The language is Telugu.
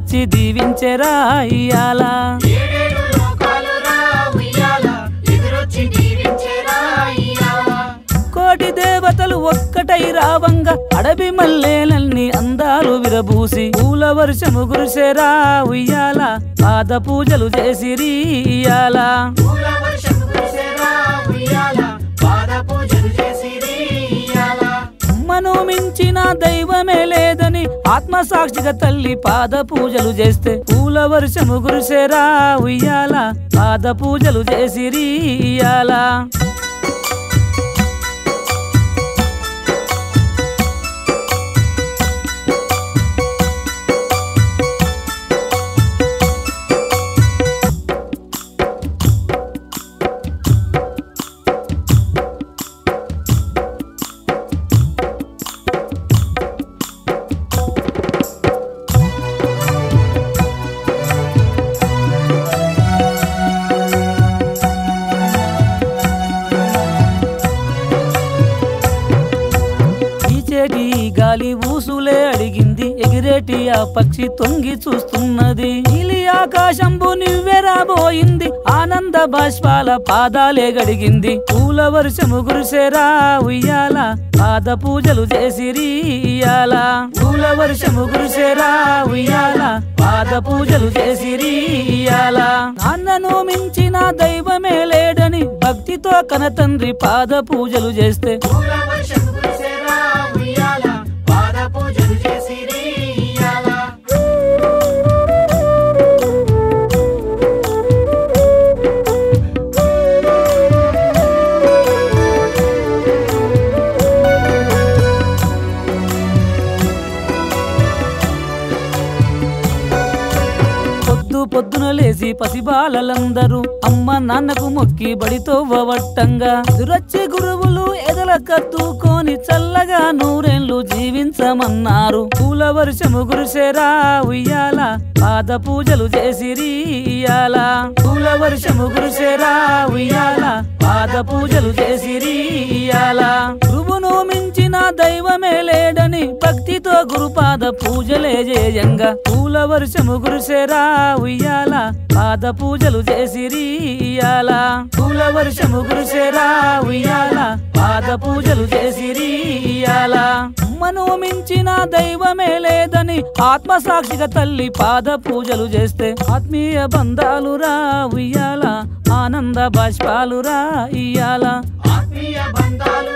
ఎదురొచ్చి దీవించెరా ఇయ్యాల ఏడేడు లోకాలురా ఉయ్యాల ఎదురొచ్చి దీవించేరా ఇయ్యాల కోటి దేవతలు ఒక్కటై రావంగా అడవి మల్లేలన్ని అందాలు విరబూసి పూల వర్షము కురిసెరా ఉయ్యాల పాద పూజలు చేసిరి ఇయ్యాల పూల వర్షం కురిసేరా ఉయ్యాల పాద పూజలు చేసిరి ఇయ్యాల అమ్మను మించిన దైవమే లేదని ఆత్మసాక్షిగా తల్లి పాద పూజలు చేస్తే పూల వర్షము కురిసెరా ఉయ్యాల పాద పూజలు చేసిరి ఇయ్యాల ఈ చేటి గాలి ఊసులే అడిగింది ఎగిరేటి ఆ పక్షి తొంగి చూస్తున్నది నీలి ఆకాశంబు నివ్వెరాబోయింది ఆనంద బాష్పాల పాదాలే గడిగింది పూల వర్షము గురిసెరా ఉయ్యాల పాద పూజలు చేసిరి ఇయ్యాల పూల వర్షము గురిసెరా ఉయ్యాల పాద పూజలు చేసిరి ఇయ్యాల నాన్నను మించిన దైవమే లేడని భక్తితో కనతండ్రి పాద పూజలు చేస్తే పూల వర్షం కురిసేరా ఉయ్యాల పాద పూజలు చేసిరి ఇయ్యాల పొద్దు పొద్దున లేచి పసిబాలలందరూ అమ్మ నాన్నకు మొక్కి బడితో వట్టంగా దురచ్చి గురువులు ఎదల కత్తుకొని చల్లగా నూరేళ్లు జీవించమన్నారు పూల వర్షము గురిసెరా ఉయ్యాల పాద పూజలు చేసిరి ఇయ్యాల పూల వర్షము గురిసెరా ఉయ్యాల పాద పూజలు చేసిరి ఇయ్యాల గురువును మించిన దైవమే లేడని భక్తితో గురుపాద పూజలే చేయంగా పూల వర్షము గురిసెరా ఉయ్యాల పాద పూజలు చేసిరి ఇయ్యాల పూల వర్షము గురిసెరా ఉయ్యాల పాద పూజలు చేసిరి ఇయ్యాల అమ్మను మించిన దైవమే లేదని ఆత్మసాక్షిగా తల్లి పాద పూజలు చేస్తే ఆత్మీయ బంధాలు రా ఉయ్యాల ఆనంద బాష్పాలు రా ఇయ్యాల ఆత్మీయ బంధాలు